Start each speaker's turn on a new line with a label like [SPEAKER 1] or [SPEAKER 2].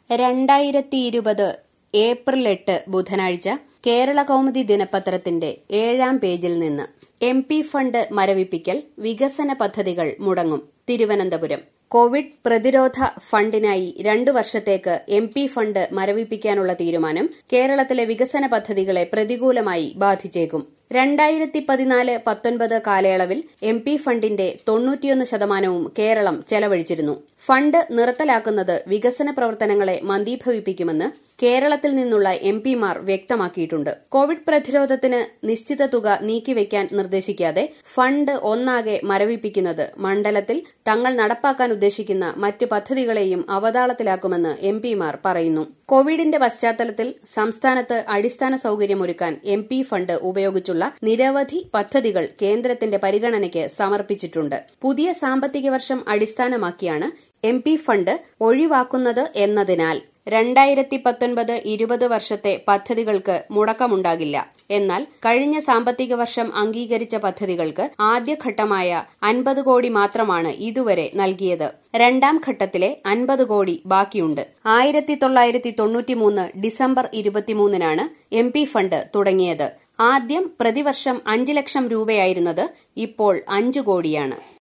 [SPEAKER 1] രണ്ടായിരത്തി ഇരുപത് ഏപ്രിൽ എട്ട് ബുധനാഴ്ച കേരള കൗമുദി ദിനപത്രത്തിന്റെ ഏഴാം പേജിൽ നിന്ന് എം പി ഫണ്ട് മരവിപ്പിക്കൽ വികസന പദ്ധതികൾ മുടങ്ങും തിരുവനന്തപുരം കോവിഡ് പ്രതിരോധ ഫണ്ടിനായി രണ്ടു വർഷത്തേക്ക് എം പി ഫണ്ട് മരവിപ്പിക്കാനുള്ള തീരുമാനം കേരളത്തിലെ വികസന പദ്ധതികളെ പ്രതികൂലമായി ബാധിച്ചേക്കും രണ്ടായിരത്തി പതിനാല് പത്തൊൻപത് കാലയളവിൽ എം പി ഫണ്ടിന്റെ തൊണ്ണൂറ്റിയൊന്ന് ശതമാനവും കേരളം ചെലവഴിച്ചിരുന്നു ഫണ്ട് നിർത്തലാക്കുന്നത് വികസന പ്രവർത്തനങ്ങളെ മന്ദീഭവിപ്പിക്കുമെന്ന് കേരളത്തിൽ നിന്നുള്ള എം പിമാർ വ്യക്തമാക്കിയിട്ടുണ്ട് കോവിഡ് പ്രതിരോധത്തിന് നിശ്ചിത തുക നീക്കിവെക്കാൻ നിർദ്ദേശിക്കാതെ ഫണ്ട് ഒന്നാകെ മരവിപ്പിക്കുന്നത് മണ്ഡലത്തിൽ തങ്ങൾ നടപ്പാക്കാൻ ഉദ്ദേശിക്കുന്ന മറ്റ് പദ്ധതികളെയും അവതാളത്തിലാക്കുമെന്ന് എം പിമാർ പറയുന്നു കോവിഡിന്റെ പശ്ചാത്തലത്തിൽ സംസ്ഥാനത്ത് അടിസ്ഥാന സൌകര്യമൊരുക്കാൻ എം പി ഫണ്ട് ഉപയോഗിച്ചുള്ള നിരവധി പദ്ധതികൾ കേന്ദ്രത്തിന്റെ പരിഗണനയ്ക്ക് സമർപ്പിച്ചിട്ടുണ്ട് പുതിയ സാമ്പത്തിക വർഷം അടിസ്ഥാനമാക്കിയാണ് എം പി ഫണ്ട് ഒഴിവാക്കുന്നത് എന്നതിനാൽ രണ്ടായിരത്തി പത്തൊൻപത് ഇരുപത് വർഷത്തെ പദ്ധതികൾക്ക് മുടക്കമുണ്ടാകില്ല എന്നാൽ കഴിഞ്ഞ സാമ്പത്തിക വർഷം അംഗീകരിച്ച പദ്ധതികൾക്ക് ആദ്യഘട്ടമായ അൻപത് കോടി മാത്രമാണ് ഇതുവരെ നൽകിയത് രണ്ടാം ഘട്ടത്തിലെ അൻപത് കോടി ബാക്കിയുണ്ട് ആയിരത്തി തൊള്ളായിരത്തി തൊണ്ണൂറ്റിമൂന്ന് ഡിസംബർ ഇരുപത്തിമൂന്നിനാണ് എം പി ഫണ്ട് തുടങ്ങിയത് ആദ്യം പ്രതിവർഷം അഞ്ച് ലക്ഷം രൂപയായിരുന്നത് ഇപ്പോൾ അഞ്ച് കോടിയാണ്